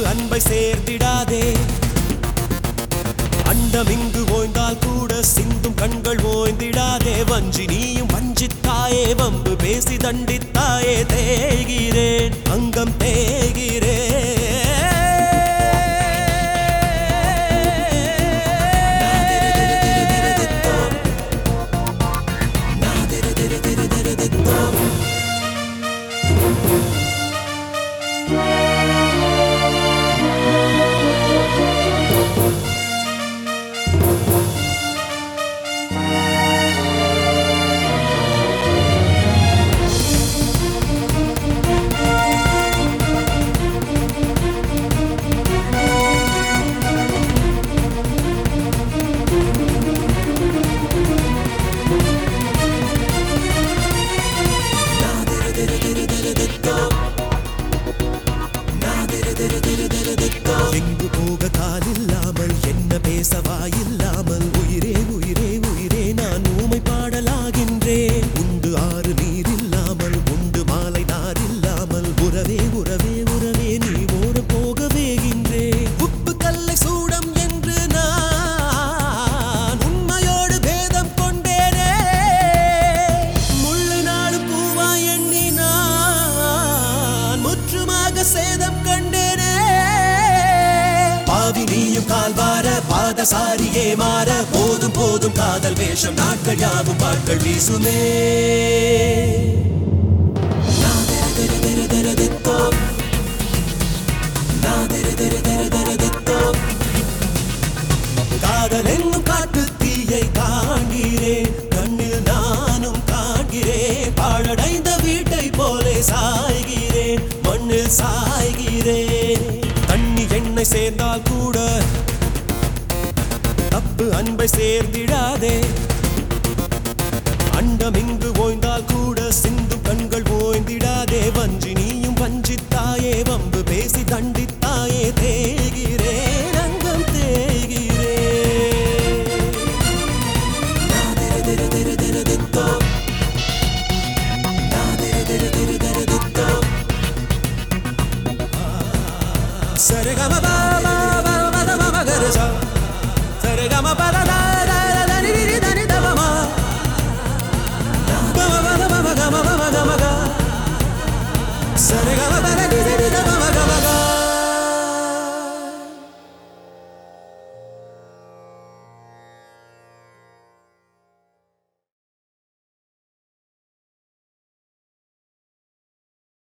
அன்பை சேர்த்திடாதே அண்டம் இங்கு ஓய்ந்தால் கூட சிந்தும் கண்கள் ஓய்ந்திடாதே வஞ்சி நீயும் வஞ்சித்தாயே வம்பு பேசி தண்டித்தாயே தேய்கிறேன் அங்கம் தேய்கிறேன் எங்கு போக காலில்லாமல் என்ன பேச வாயில்லாமல் உயிரே உயிரே உயிரே நான் ஊமை பாடலாகின்றேன் உண்டு ஆறு நீர் இல்லாமல் உண்டு மாலை நார் இல்லாமல் உறவே உறவே உறவே நீ ஓர போக வேகின்றேன் உப்பு கல்லை சூடம் என்று நான் உண்மையோடு பேதம் கொண்டேனே முள்ளு நாடு பூவா எண்ணி நான் முற்றுமாக சேதம் கண்டேனே பாவி நீயும் கால்வார பாதசாரியே மாற போதும் போதும் காதல் வேஷம் நாட்கள் யாவும் பாட்கள் வீசுமே நாதிரதிரதிரதிரதித்தோ. நாதிரதிரதிரதிரதித்தோ. காதல் என்னும் காட்டு தீயை காண்கிறேன் கண்ணில் நானும் காண்கிறேன் பாழடைந்த வீட்டை போலே சாய்கிறேன் மண்ணில் சாய்கிறேன் தண்ணி எண்ணெய் சேர்ந்தால் கூட தப்பு அன்பை சேர்ந்திடாதே அண்டம் இங்கு ஓய்ந்தால் கூட சிந்தும் கண்கள் ஓய்ந்திடாதே வஞ்சி நீயும் வஞ்சித்தாயே வம்பு பேசி தண்டித்தாயே தேய்கிறேன் அங்கம் தேய்கிறேன் நாதிரதிரதிரதிரதித்தோ. நாதிரதிரதிரதிரதித்தோ. சரிகம பாபா பத மம கரசா. சரிகம பத த த த த நி நி நி த நி த ம ம. பம பத மம கம மம கம க. சரிகம பத